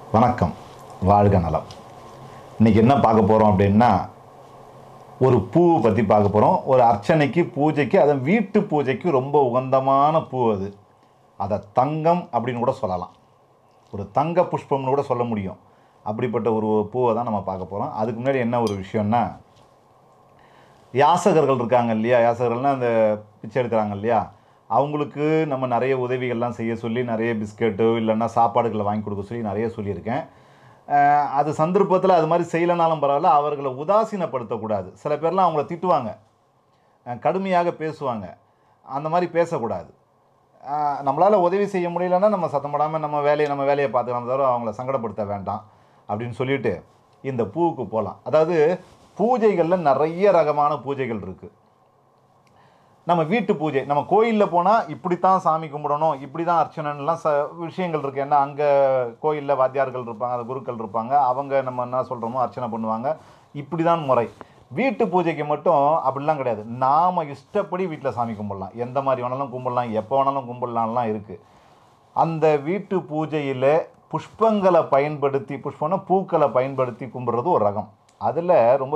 வணக்கம் வாழ்க நலம் இன்றைக்கி என்ன பார்க்க போகிறோம் அப்படின்னா ஒரு பூவை பற்றி பார்க்க போகிறோம் ஒரு அர்ச்சனைக்கு பூஜைக்கு அதை வீட்டு பூஜைக்கு ரொம்ப உகந்தமான பூ அது அதை தங்கம் அப்படின்னு கூட சொல்லலாம் ஒரு தங்க புஷ்பம்னு கூட சொல்ல முடியும் அப்படிப்பட்ட ஒரு பூவை தான் நம்ம பார்க்க போகிறோம் அதுக்கு முன்னாடி என்ன ஒரு விஷயம்னா யாசகர்கள் இருக்காங்க இல்லையா யாசகர்கள்னால் அந்த பிச்சை எடுக்கிறாங்க இல்லையா அவங்களுக்கு நம்ம நிறைய உதவிகள்லாம் செய்ய சொல்லி நிறைய பிஸ்கெட்டு இல்லைன்னா சாப்பாடுகளை வாங்கி கொடுக்க சொல்லி நிறைய சொல்லியிருக்கேன் அஹ் அது சந்தர்ப்பத்தில் அது மாதிரி செய்யலைனாலும் பரவாயில்ல அவர்களை உதாசீனப்படுத்தக்கூடாது சில பேர்லாம் அவங்கள திட்டுவாங்க அஹ் கடுமையாக பேசுவாங்க அந்த மாதிரி பேசக்கூடாது நம்மளால் உதவி செய்ய முடியலன்னா நம்ம சத்தம் போடாமல் நம்ம வேலையை நம்ம வேலையை பார்த்துக்கலாம் தவிர அவங்கள சங்கடப்படுத்த வேண்டாம் அப்படின்னு சொல்லிட்டு இந்த பூவுக்கு போகலாம் அதாவது பூஜைகளில் நிறைய ரகமான பூஜைகள் இருக்குது நம்ம வீட்டு பூஜை நம்ம கோயிலில் போனால் இப்படித்தான் சாமி கும்பிடணும் இப்படி தான் அர்ச்சனைலாம் ச விஷயங்கள் இருக்குது ஏன்னா அங்கே கோயிலில் வாத்தியார்கள் இருப்பாங்க அந்த குருக்கள் இருப்பாங்க அவங்க நம்ம என்ன சொல்கிறோமோ அர்ச்சனை பண்ணுவாங்க இப்படி தான் முறை வீட்டு பூஜைக்கு மட்டும் அப்படிலாம் கிடையாது நாம் இஷ்டப்படி வீட்டில் சாமி கும்பிடலாம் எந்த மாதிரி வேணாலும் கும்பிடலாம் எப்போ வேணாலும் கும்பிடலாம்லாம் இருக்குது அந்த வீட்டு பூஜையில் புஷ்பங்களை பயன்படுத்தி புஷ்பம்னா பூக்களை பயன்படுத்தி கும்பிட்றது ஒரு ரகம் அதில் ரொம்ப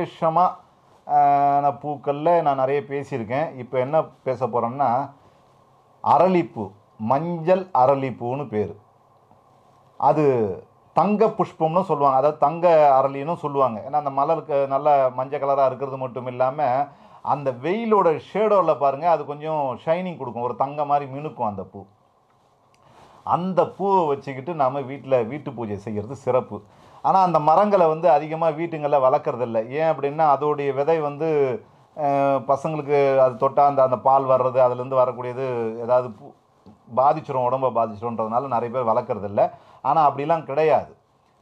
விசேஷமாக பூக்களில் நான் நிறைய பேசியிருக்கேன் இப்போ என்ன பேச போகிறேன்னா அரளிப்பூ மஞ்சள் அரளிப்பூன்னு பேர் அது தங்க புஷ்பம்னு சொல்லுவாங்க அதாவது தங்க அரளின்னு சொல்லுவாங்க ஏன்னா அந்த மலருக்கு நல்ல மஞ்சள் கலராக இருக்கிறது மட்டும் இல்லாமல் அந்த வெயிலோட ஷேடோவில் பாருங்கள் அது கொஞ்சம் ஷைனிங் கொடுக்கும் ஒரு தங்க மாதிரி மினுக்கும் அந்த பூ அந்த பூவை வச்சுக்கிட்டு நாம் வீட்டில் வீட்டு பூஜை செய்கிறது சிறப்பு ஆனால் அந்த மரங்களை வந்து அதிகமாக வீட்டுங்களில் வளர்க்குறதில்ல ஏன் அப்படின்னா அதோடைய விதை வந்து அஹ், பசங்களுக்கு அது தொட்டால் அந்த அந்த பால் வர்றது அதுலேருந்து வரக்கூடியது ஏதாவது பூ பாதிச்சிரும் உடம்பை பாதிச்சிரும்ன்றதுனால நிறைய பேர் வளர்க்குறதில்ல ஆனால் அப்படிலாம் கிடையாது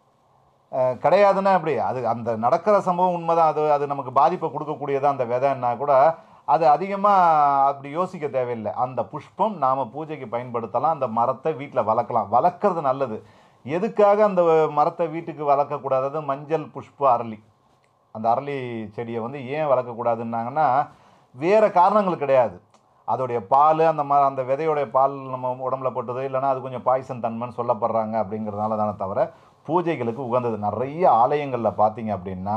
அஹ், கிடையாதுன்னா அப்படி அது அந்த நடக்கிற சம்பவம் உண்மைதான் அது அது நமக்கு பாதிப்பை கொடுக்கக்கூடியது அந்த விதைன்னா கூட அது அதிகமாக அப்படி யோசிக்க தேவையில்லை அந்த புஷ்பம் நாம் பூஜைக்கு பயன்படுத்தலாம் அந்த மரத்தை வீட்டில் வளர்க்கலாம் வளர்க்குறது நல்லது எதுக்காக அந்த மரத்தை வீட்டுக்கு வளர்க்கக்கூடாது அது மஞ்சள் புஷ்ப அரளி அந்த அரளி செடியை வந்து ஏன் வளர்க்கக்கூடாதுன்னாங்கன்னா வேறு காரணங்கள் கிடையாது அதோடைய பால் அந்த ம அந்த விதையோடைய பால் நம்ம உடம்புல போட்டது இல்லைன்னா அது கொஞ்சம் பாய்சன் தன்மைன்னு சொல்லப்படுறாங்க அப்படிங்கிறதுனால தானே தவிர பூஜைகளுக்கு உகந்தது நிறைய ஆலயங்களில் பார்த்தீங்க அப்படின்னா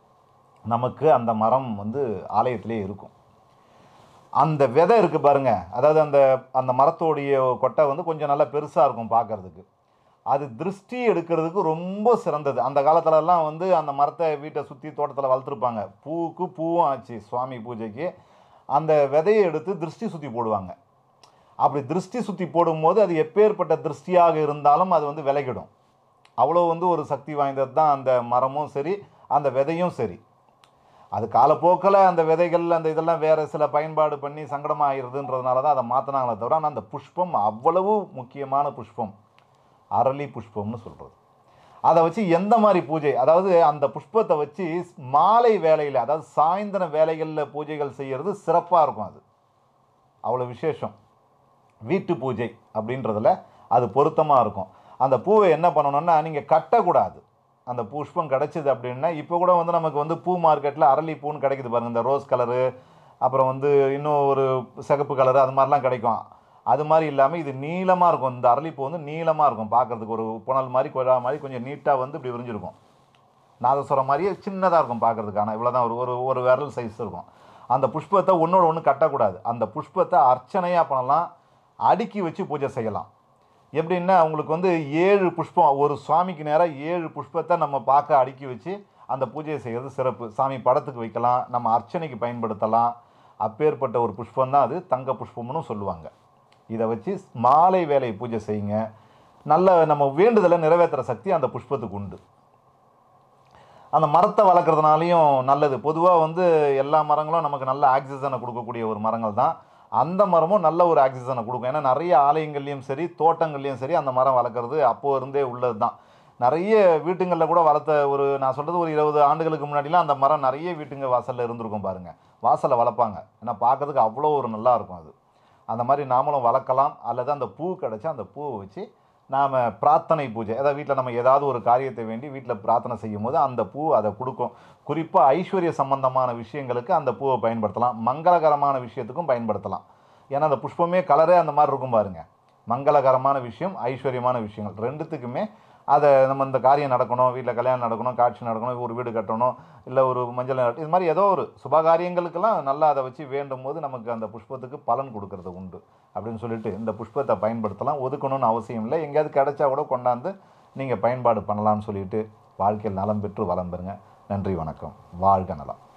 நமக்கு அந்த மரம் வந்து ஆலயத்திலே இருக்கும் அந்த விதை இருக்குது பாருங்க அதாவது அந்த அந்த மரத்தோடைய கொட்டை வந்து கொஞ்சம் நல்லா பெருசாக இருக்கும் பார்க்கறதுக்கு அது திருஷ்டி எடுக்கிறதுக்கு ரொம்ப சிறந்தது அந்த காலத்துலலாம் வந்து அந்த மரத்தை வீட்டை சுற்றி தோட்டத்தில் வளர்த்துருப்பாங்க பூவுக்கு பூவும் ஆச்சு சுவாமி பூஜைக்கு அந்த விதையை எடுத்து திருஷ்டி சுற்றி போடுவாங்க அப்படி திருஷ்டி சுற்றி போடும்போது அது எப்பேற்பட்ட திருஷ்டியாக இருந்தாலும் அது வந்து விலகிடும் அவ்வளோ வந்து ஒரு சக்தி வாய்ந்தது தான் அந்த மரமும் சரி அந்த விதையும் சரி அது காலப்போக்கில் அந்த விதைகள் அந்த இதெல்லாம் வேறு சில பயன்பாடு பண்ணி சங்கடமாகிருதுன்றதுனால தான் அதை மாற்றினாங்களே தவிர ஆனால் அந்த புஷ்பம் அவ்வளவு முக்கியமான புஷ்பம் அரளி புஷ்பம்னு சொல்கிறது அதை வச்சு எந்த மாதிரி பூஜை அதாவது அந்த புஷ்பத்தை வச்சு மாலை வேலையில் அதாவது சாயந்தர வேலைகளில் பூஜைகள் செய்கிறது சிறப்பாக இருக்கும் அது அவ்வளோ விசேஷம் வீட்டு பூஜை அப்படின்றதுல அது பொருத்தமாக இருக்கும் அந்த பூவை என்ன பண்ணணும்னா நீங்கள் கட்டக்கூடாது அந்த புஷ்பம் கிடச்சிது அப்படின்னா இப்போ கூட வந்து நமக்கு வந்து பூ மார்க்கெட்டில் அரளி பூன்னு கிடைக்குது பாருங்கள் இந்த ரோஸ் கலரு அப்புறம் வந்து இன்னும் ஒரு சிகப்பு கலரு அது மாதிரிலாம் கிடைக்கும் அது மாதிரி இல்லாமல் இது நீளமாக இருக்கும் இந்த அரளிப்பூ வந்து நீளமாக இருக்கும் பார்க்குறதுக்கு ஒரு புனல் மாதிரி குழா மாதிரி கொஞ்சம் நீட்டாக வந்து இப்படி விரிஞ்சிருக்கும் நாதஸ்வரம் மாதிரியே சின்னதாக இருக்கும் பார்க்குறதுக்கான இவ்வளோ தான் ஒரு ஒரு ஒரு விரல் சைஸ் இருக்கும் அந்த புஷ்பத்தை ஒன்றோட ஒன்று கட்டக்கூடாது அந்த புஷ்பத்தை அர்ச்சனையாக பண்ணலாம் அடுக்கி வச்சு பூஜை செய்யலாம் எப்படின்னா உங்களுக்கு வந்து ஏழு புஷ்பம் ஒரு சுவாமிக்கு நேராக ஏழு புஷ்பத்தை நம்ம பார்க்க அடுக்கி வச்சு அந்த பூஜையை செய்கிறது சிறப்பு சாமி படத்துக்கு வைக்கலாம் நம்ம அர்ச்சனைக்கு பயன்படுத்தலாம் அப்பேற்பட்ட ஒரு புஷ்பம் தான் அது தங்க புஷ்பம்னு சொல்லுவாங்க இதை வச்சு மாலை வேலை பூஜை செய்யுங்க நல்ல நம்ம வேண்டுதலை நிறைவேற்றுற சக்தி அந்த புஷ்பத்துக்கு உண்டு அந்த மரத்தை வளர்க்குறதுனாலையும் நல்லது பொதுவாக வந்து எல்லா மரங்களும் நமக்கு நல்ல ஆக்சிஜனை கொடுக்கக்கூடிய ஒரு மரங்கள் தான் அந்த மரமும் நல்ல ஒரு ஆக்சிஜனை கொடுக்கும் ஏன்னா நிறைய ஆலயங்கள்லேயும் சரி தோட்டங்கள்லேயும் சரி அந்த மரம் வளர்க்குறது அப்போ இருந்தே உள்ளது தான் நிறைய வீட்டுங்களில் கூட வளர்த்த ஒரு நான் சொல்கிறது ஒரு இருபது ஆண்டுகளுக்கு முன்னாடிலாம் அந்த மரம் நிறைய வீட்டுங்க வாசலில் இருந்திருக்கும் பாருங்கள் வாசலில் வளர்ப்பாங்க ஏன்னா பார்க்கறதுக்கு அவ்வளோ ஒரு நல்லா இருக்கும் அது அந்த மாதிரி நாமளும் வளர்க்கலாம் அல்லது அந்த பூ கிடச்சா அந்த பூவை வச்சு நாம் பிரார்த்தனை பூஜை அதாவது வீட்டில் நம்ம ஏதாவது ஒரு காரியத்தை வேண்டி வீட்டில் பிரார்த்தனை செய்யும் போது அந்த பூ அதை கொடுக்கும் குறிப்பாக ஐஸ்வர்ய சம்பந்தமான விஷயங்களுக்கு அந்த பூவை பயன்படுத்தலாம் மங்களகரமான விஷயத்துக்கும் பயன்படுத்தலாம் ஏன்னா அந்த புஷ்பமே கலரே அந்த மாதிரி இருக்கும் பாருங்க மங்களகரமான விஷயம் ஐஸ்வர்யமான விஷயங்கள் ரெண்டுத்துக்குமே அதை நம்ம இந்த காரியம் நடக்கணும் வீட்டில் கல்யாணம் நடக்கணும் காட்சி நடக்கணும் ஒரு வீடு கட்டணும் இல்லை ஒரு மஞ்சள் நீராட்டு, இது மாதிரி ஏதோ ஒரு சுபகாரியங்களுக்கெல்லாம் நல்லா அதை வச்சு வேண்டும் போது நமக்கு அந்த புஷ்பத்துக்கு பலன் கொடுக்கறது உண்டு அப்படின்னு சொல்லிட்டு இந்த புஷ்பத்தை பயன்படுத்தலாம் ஒதுக்கணும்னு அவசியம் இல்லை எங்கேயாவது கிடைச்சா கூட கொண்டாந்து நீங்கள் பயன்பாடு பண்ணலாம்னு சொல்லிட்டு வாழ்க்கையில் நலம் பெற்று வளம் பெறுங்க நன்றி வணக்கம் வாழ்க நலம்